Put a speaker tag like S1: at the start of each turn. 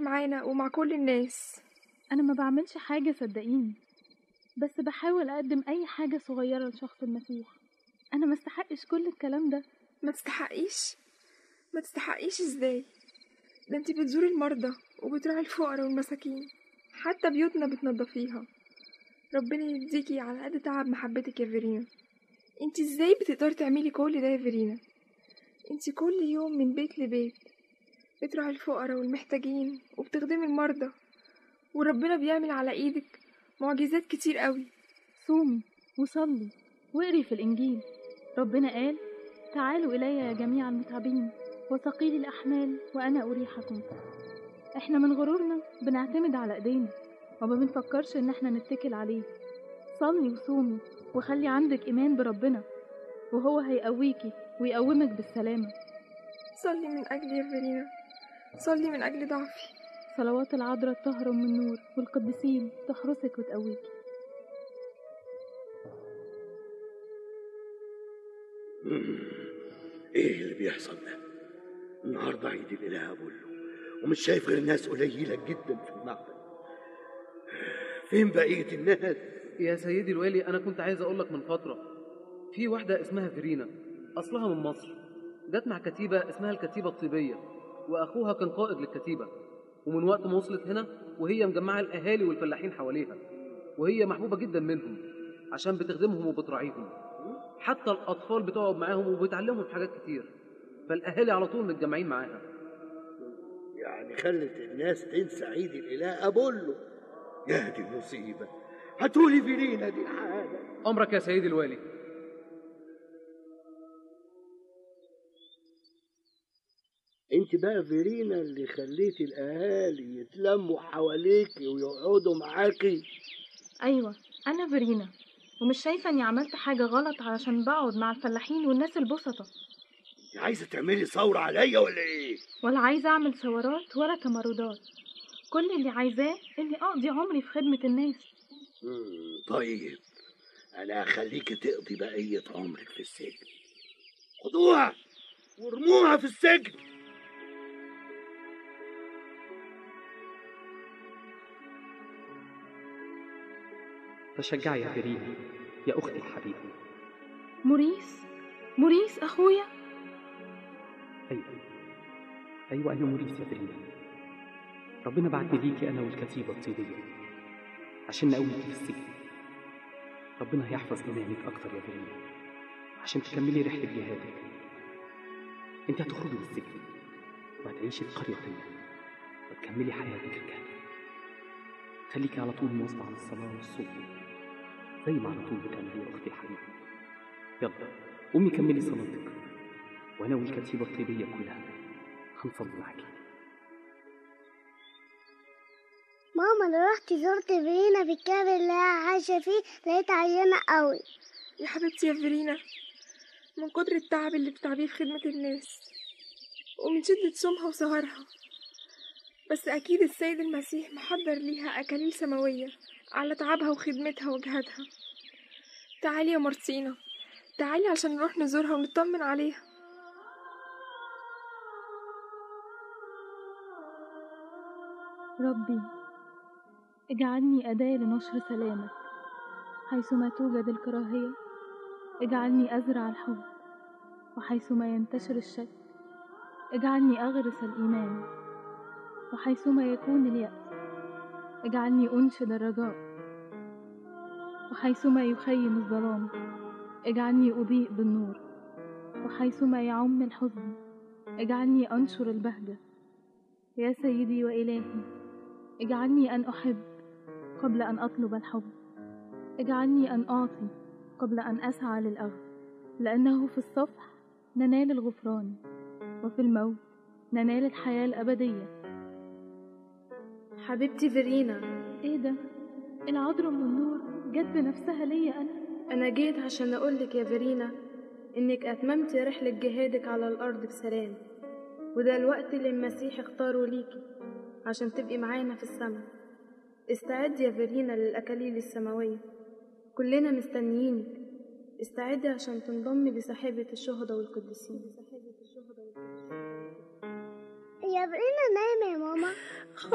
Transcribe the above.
S1: معانا ومع كل الناس
S2: أنا ما بعملش حاجة صدقيني بس بحاول أقدم أي حاجة صغيرة لشخص المسيح أنا ما استحقش كل الكلام ده
S1: ما تستحقيش ما تستحقيش ازاي ده انتي بتزوري المرضى وبتراعي الفقراء والمساكين حتى بيوتنا بتنضفيها ربنا يديكي على قد تعب محبتك يا فيرينا انتي ازاي بتقدري تعملي كل ده يا فيرينا انتي كل يوم من بيت لبيت بتراعي الفقراء والمحتاجين وبتخدمي المرضى وربنا بيعمل على ايدك معجزات كتير قوي
S2: صومي وصلي واقري في الإنجيل ربنا قال تعالوا إلي يا جميع المتعبين وثقيل الأحمال وأنا أريحكم إحنا من غرورنا بنعتمد على إيدينا وما بنفكرش إن إحنا نتكل عليه صلي وصومي وخلي عندك إيمان بربنا وهو هيقويكي ويقومك بالسلامة
S1: صلي من اجلي يا فيرينا صلي من اجل ضعفي
S2: صلوات العذراء الطاهرة من النور والقديسين تحرسك وتقويكي
S3: ايه اللي بيحصل ده النهارده عيد الاله ابولو ومش شايف غير ناس قليله جدا في المعبد فين بقيه الناس
S4: يا سيدي الوالي انا كنت عايز اقول لك من فتره في واحده اسمها فيرينا اصلها من مصر جت مع كتيبه اسمها الكتيبه الطيبيه واخوها كان قائد للكتيبه ومن وقت ما وصلت هنا وهي مجمعه الاهالي والفلاحين حواليها وهي محبوبه جدا منهم عشان بتخدمهم وبتراعيهم حتى الاطفال بتقعد معاهم وبتعلمهم حاجات كتير فالاهالي على طول متجمعين معاها
S3: يعني خلت الناس تنسى عيد الاله ابولو يا دي مصيبه هاتولي فيرينا دي حاجه
S4: امرك يا سيدي الوالي
S3: انت بقى فيرينا اللي خليتي الاهالي يتلموا حواليكي ويقعدوا معاكي
S2: أيوة أنا فيرينا ومش شايفة إني عملت حاجة غلط علشان بقعد مع الفلاحين والناس البسطة
S3: انت عايزه تعملي ثوره عليا ولا ايه
S2: ولا عايزة أعمل ثورات ولا تمردات كل اللي عايزاه إني أقضي عمري في خدمة الناس
S3: مم، طيب انا هخليكي تقضي بقيه عمرك في السجن خدوها وارموها في السجن
S5: تشجعي يا فيرينا يا أختي الحبيبة
S2: موريس موريس أخويا
S5: أيوة أيوة أنا موريس يا فيرينا ربنا بعتني ليكي أنا والكتيبة الطيبية عشان نقويكي في السجن ربنا هيحفظ إيمانك أكتر يا فيرينا عشان تكملي رحلة جهادك أنت هتخرجي من السجن وهتعيشي في قرية تانية وتكملي حياتك الكاملة خليكي على طول مواظبة على الصلاة والصوم زي ما على طول بتعملي يا أختي الحبيبة يلا قومي كملي صلاتك وأنا والكتيبة الطيبية كلها هنصلي معاكي
S6: ماما انا رحت زرت فينا في الكهف اللي هي عايشة فيه لقيت عيانة قوي
S1: يا حبيبتي يا فيرينا من كتر التعب اللي بتعبيه في خدمة الناس ومن شدة صومها وسهرها بس أكيد السيد المسيح محضر ليها أكاليل سماوية على تعبها وخدمتها وجهادها تعالي يا مرسينا تعالي عشان نروح نزورها ونطمن عليها
S2: ربي اجعلني أداة لنشر سلامك حيثما توجد الكراهية اجعلني أزرع الحب وحيثما ينتشر الشك اجعلني أغرس الإيمان وحيثما يكون اليأس اجعلني أنشد الرجاء وحيثما يخيم الظلام اجعلني أضيء بالنور وحيثما يعم الحزن اجعلني أنشر البهجة يا سيدي وإلهي اجعلني أن أحب قبل أن أطلب الحب اجعلني أن أعطي قبل أن أسعى للأخذ لأنه في الصفح ننال الغفران وفي الموت ننال الحياة الأبدية
S7: حبيبتي فيرينا
S2: إيه ده؟ العذراء من النور جت بنفسها ليا أنا
S7: أنا جيت عشان أقولك يا فيرينا إنك أتممتي رحلة جهادك على الأرض بسلام وده الوقت اللي المسيح اختاره ليكي عشان تبقي معانا في السماء استعدي يا فيرينا للأكاليل السماوية كلنا مستنيينك استعدي عشان تنضمي لسحابة الشهداء والقديسين
S6: يا برينا نايمة يا ماما